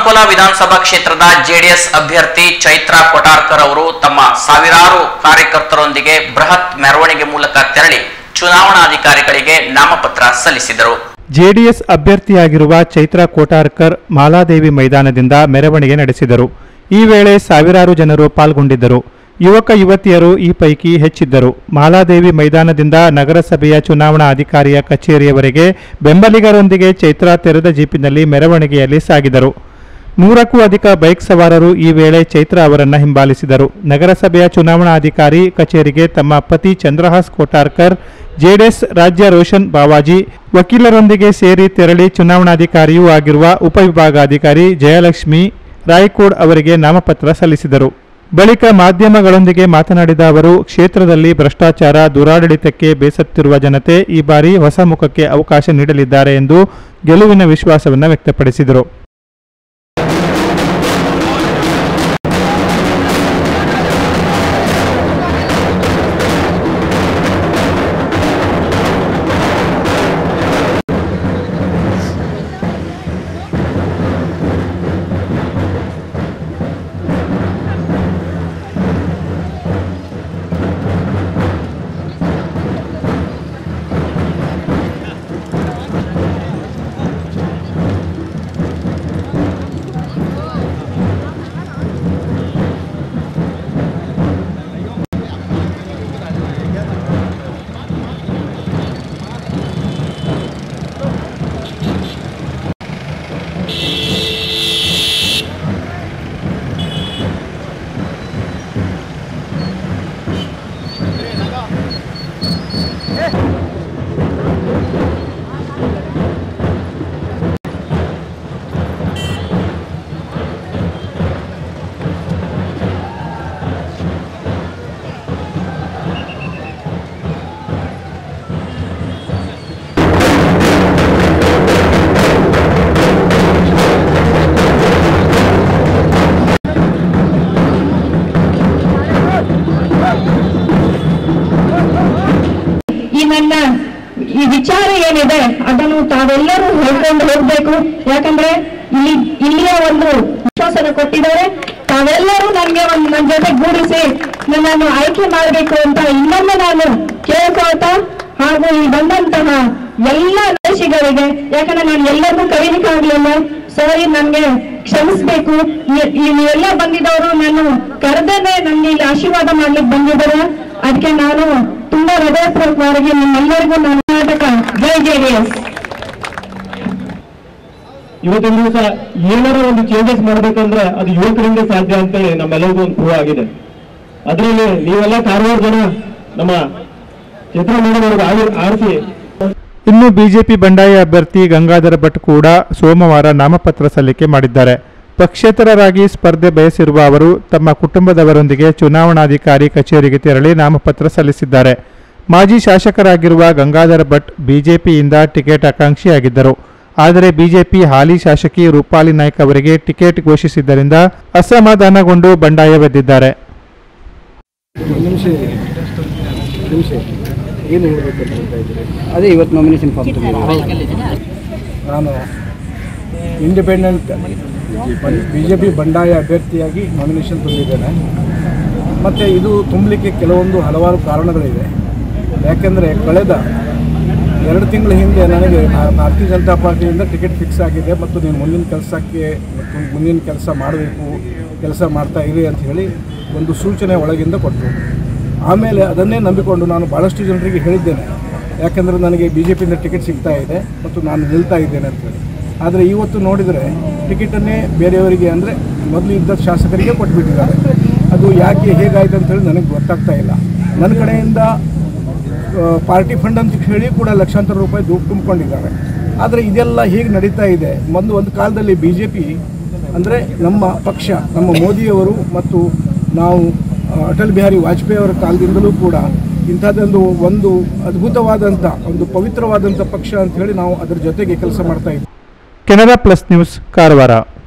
ಅಕೋಲಾ ವಿಧಾನಸಭಾ ಕ್ಷೇತ್ರದ ಜೆಡಿಎಸ್ ಅಭ್ಯರ್ಥಿ ಚೈತ್ರಾ ಕೊಟಾರ್ಕರ್ ಅವರು ತಮ್ಮ ಸಾವಿರಾರು ಕಾರ್ಯಕರ್ತರೊಂದಿಗೆ ಬೃಹತ್ ಮೆರವಣಿಗೆ ಮೂಲಕ ತೆರಳಿ ಚುನಾವಣಾಧಿಕಾರಿಗಳಿಗೆ ನಾಮಪತ್ರ ಸಲ್ಲಿಸಿದರು ಜೆಡಿಎಸ್ ಅಭ್ಯರ್ಥಿಯಾಗಿರುವ ಚೈತ್ರಾ ಕೋಟಾರ್ಕರ್ ಮಾಲಾದೇವಿ ಮೈದಾನದಿಂದ ಮೆರವಣಿಗೆ ನಡೆಸಿದರು ಈ ವೇಳೆ ಸಾವಿರಾರು ಜನರು ಪಾಲ್ಗೊಂಡಿದ್ದರು ಯುವಕ ಯುವತಿಯರು ಈ ಪೈಕಿ ಹೆಚ್ಚಿದ್ದರು ಮಾಲಾದೇವಿ ಮೈದಾನದಿಂದ ನಗರಸಭೆಯ ಚುನಾವಣಾ ಅಧಿಕಾರಿಯ ಕಚೇರಿಯವರೆಗೆ ಬೆಂಬಲಿಗರೊಂದಿಗೆ ಚೈತ್ರಾ ತೆರೆದ ಜೀಪಿನಲ್ಲಿ ಮೆರವಣಿಗೆಯಲ್ಲಿ ಸಾಗಿದರು ನೂರಕ್ಕೂ ಅಧಿಕ ಬೈಕ್ ಸವಾರರು ಈ ವೇಳೆ ಚೈತ್ರ ಅವರನ್ನ ಹಿಂಬಾಲಿಸಿದರು ನಗರಸಭೆಯ ಚುನಾವಣಾಧಿಕಾರಿ ಕಚೇರಿಗೆ ತಮ್ಮ ಪತಿ ಚಂದ್ರಹಾಸ್ ಕೋಟಾರ್ಕರ್ ಜೆಡಿಎಸ್ ರಾಜ್ಯ ರೋಷನ್ ಬಾವಾಜಿ ವಕೀಲರೊಂದಿಗೆ ಸೇರಿ ತೆರಳಿ ಚುನಾವಣಾಧಿಕಾರಿಯೂ ಆಗಿರುವ ಉಪವಿಭಾಗಾಧಿಕಾರಿ ಜಯಲಕ್ಷ್ಮಿ ರಾಯ್ಕೋಡ್ ಅವರಿಗೆ ನಾಮಪತ್ರ ಸಲ್ಲಿಸಿದರು ಬಳಿಕ ಮಾಧ್ಯಮಗಳೊಂದಿಗೆ ಮಾತನಾಡಿದ ಅವರು ಕ್ಷೇತ್ರದಲ್ಲಿ ಭ್ರಷ್ಟಾಚಾರ ದುರಾಡಳಿತಕ್ಕೆ ಬೇಸತ್ತಿರುವ ಜನತೆ ಈ ಬಾರಿ ಹೊಸ ಮುಖಕ್ಕೆ ಅವಕಾಶ ನೀಡಲಿದ್ದಾರೆ ಎಂದು ಗೆಲುವಿನ ವಿಶ್ವಾಸವನ್ನು ವ್ಯಕ್ತಪಡಿಸಿದರು ಈ ನನ್ನ ಈ ವಿಚಾರ ಏನಿದೆ ಅದನ್ನು ತಾವೆಲ್ಲರೂ ಹೇಳ್ಕೊಂಡು ಹೋಗ್ಬೇಕು ಯಾಕಂದ್ರೆ ಇಲ್ಲಿ ಇಲ್ಲಿಯ ಒಂದು ವಿಶ್ವಾಸನ ಕೊಟ್ಟಿದ್ದಾರೆ ತಾವೆಲ್ಲರೂ ನನಗೆ ಒಂದು ನನ್ನ ಜೊತೆ ಗೂಡಿಸಿ ನನ್ನನ್ನು ಆಯ್ಕೆ ಮಾಡಬೇಕು ಅಂತ ಇನ್ನೊಮ್ಮೆ ನಾನು ಕೇಳ್ಕೊಳ್ತಾ ಹಾಗೂ ಇಲ್ಲಿ ಬಂದಂತಹ ಎಲ್ಲ ದೇಶಿಗರಿಗೆ ಯಾಕಂದ್ರೆ ನಾನು ಎಲ್ಲರಿಗೂ ಕರೀಲಿಕ್ಕಾಗ್ಲಿಲ್ಲ ಸಾರಿ ನನ್ಗೆ ಕ್ಷಮಿಸ್ಬೇಕು ನೀ- ಈ ನೀವೆಲ್ಲ ಬಂದಿದ್ದವರು ನಾನು ಕರೆದೇನೆ ನನ್ಗೆ ಇಲ್ಲಿ ಆಶೀರ್ವಾದ ಮಾಡ್ಲಿಕ್ಕೆ ಬಂದಿದ್ದಾರೆ ಅದಕ್ಕೆ ನಾನು ತುಂಬಾ ಹೃದಯಪೂರ್ವಕವಾಗಿ ನಿಮ್ಮೆಲ್ಲರಿಗೂ ನನ್ನ ಕರ್ನಾಟಕ ಜೈ ಜೆಡಿಎಸ್ ಇವತ್ತಿನ ದಿವಸ ಏನಾರ ಒಂದು ಚೇಂಜಸ್ ಮಾಡ್ಬೇಕಂದ್ರೆ ಅದು ಯುವಕರಿಂದ ಸಾಧ್ಯ ಅಂತೇಳಿ ನಮ್ಮೆಲ್ಲರಿಗೂ ಒಂದು ಪ್ರೂವ್ ಆಗಿದೆ ಅದರಲ್ಲಿ ನೀವೆಲ್ಲ ಕಾರವಾರ ಜನ ನಮ್ಮ ಚಿತ್ರ ಮೇಡಮ್ ಅವ್ರಿಗೆ ಆರಿಸಿ ಇನ್ನು ಬಿಜೆಪಿ ಬಂಡಾಯ ಅಭ್ಯರ್ಥಿ ಗಂಗಾಧರ ಭಟ್ ಕೂಡ ಸೋಮವಾರ ನಾಮಪತ್ರ ಸಲ್ಲಿಕೆ ಮಾಡಿದ್ದಾರೆ ಪಕ್ಷೇತರರಾಗಿ ಸ್ಪರ್ಧೆ ಬಯಸಿರುವ ಅವರು ತಮ್ಮ ಕುಟುಂಬದವರೊಂದಿಗೆ ಚುನಾವಣಾಧಿಕಾರಿ ಕಚೇರಿಗೆ ತೆರಳಿ ನಾಮಪತ್ರ ಸಲ್ಲಿಸಿದ್ದಾರೆ ಮಾಜಿ ಶಾಸಕರಾಗಿರುವ ಗಂಗಾಧರ ಭಟ್ ಬಿಜೆಪಿಯಿಂದ ಟಿಕೆಟ್ ಆಕಾಂಕ್ಷಿಯಾಗಿದ್ದರು ಆದರೆ ಬಿಜೆಪಿ ಹಾಲಿ ಶಾಸಕಿ ರೂಪಾಲಿ ನಾಯ್ಕ್ ಅವರಿಗೆ ಟಿಕೆಟ್ ಘೋಷಿಸಿದ್ದರಿಂದ ಅಸಮಾಧಾನಗೊಂಡು ಬಂಡಾಯವೆದ್ದಿದ್ದಾರೆ ನಿಮಿಷ ನಿಮಿಷ ಏನು ಹೇಳಬೇಕು ಅಂತ ಇದ್ದೀರಿ ಅದೇ ಇವತ್ತು ನಾಮಿನೇಷನ್ ಫಾರ್ಮ್ ತುಂಬಿದ್ದೀವಿ ನಾನು ಇಂಡಿಪೆಂಡೆಂಟ್ ಬಿ ಜೆ ಪಿ ಬಂಡಾಯ ಅಭ್ಯರ್ಥಿಯಾಗಿ ನಾಮಿನೇಷನ್ ತುಂಬಿದ್ದೇನೆ ಮತ್ತು ಇದು ತುಂಬಲಿಕ್ಕೆ ಕೆಲವೊಂದು ಹಲವಾರು ಕಾರಣಗಳಿವೆ ಯಾಕೆಂದರೆ ಕಳೆದ ಎರಡು ತಿಂಗಳ ಹಿಂದೆ ನನಗೆ ಭಾ- ಭಾರತೀಯ ಜನತಾ ಪಾರ್ಟಿಯಿಂದ ಟಿಕೆಟ್ ಫಿಕ್ಸ್ ಆಗಿದೆ ಮತ್ತು ನೀನು ಮುಂದಿನ ಕೆಲಸಕ್ಕೆ ಮತ್ತು ಮುಂದಿನ ಕೆಲಸ ಮಾಡಬೇಕು ಕೆಲಸ ಮಾಡ್ತಾ ಇರಿ ಅಂತ ಹೇಳಿ ಒಂದು ಸೂಚನೆ ಒಳಗಿಂದ ಕೊಟ್ಟರು ಆಮೇಲೆ ಅದನ್ನೇ ನಂಬಿಕೊಂಡು ನಾನು ಭಾಳಷ್ಟು ಜನರಿಗೆ ಹೇಳಿದ್ದೇನೆ ಯಾಕೆಂದರೆ ನನಗೆ ಬಿ ಜೆ ಪಿಯಿಂದ ಟಿಕೆಟ್ ಸಿಗ್ತಾ ಇದೆ ಮತ್ತು ನಾನು ನಿಲ್ತಾ ಇದ್ದೇನೆ ಅಂತೇಳಿ ಆದರೆ ಇವತ್ತು ನೋಡಿದರೆ ಟಿಕೆಟನ್ನೇ ಬೇರೆಯವರಿಗೆ ಅಂದರೆ ಮೊದಲು ಇದ್ದ ಶಾಸಕರಿಗೆ ಕೊಟ್ಬಿಟ್ಟಿದ್ದಾರೆ ಅದು ಯಾಕೆ ಹೇಗಾಯ್ತು ಅಂತೇಳಿ ನನಗೆ ಗೊತ್ತಾಗ್ತಾ ಇಲ್ಲ ನನ್ನ ಕಡೆಯಿಂದ ಆ, ಪಾರ್ಟಿ ಫಂಡ್ ಅಂತ ಹೇಳಿ ಕೂಡ ಲಕ್ಷಾಂತರ ರೂಪಾಯಿ ದುಡ್ಡು ತುಂಬಿಕೊಂಡಿದ್ದಾರೆ ಆದರೆ ಇದೆಲ್ಲ ಹೇಗೆ ನಡೀತಾ ಇದೆ ಒಂದು ಒಂದು ಕಾಲದಲ್ಲಿ ಬಿ ಜೆ ಪಿ ಅಂದರೆ ನಮ್ಮ ಪಕ್ಷ ನಮ್ಮ ಮೋದಿಯವರು ಮತ್ತು ನಾವು ಆ, ಅಟಲ್ ಬಿಹಾರಿ ವಾಜಪೇಯಿ ಅವರ ಕಾಲದಿಂದಲೂ ಕೂಡ ಇಂಥದ್ದೊಂದು ಒಂದು ಅದ್ಭುತವಾದಂಥ ಒಂದು ಪವಿತ್ರವಾದಂಥ ಪಕ್ಷ ಅಂತ ಹೇಳಿ ನಾವು ಅದರ ಜೊತೆಗೆ ಕೆಲಸ ಮಾಡ್ತಾ ಇದ್ದೀವಿ ಕೆನರಾ ಪ್ಲಸ್ ನ್ಯೂಸ್ ಕಾರವಾರ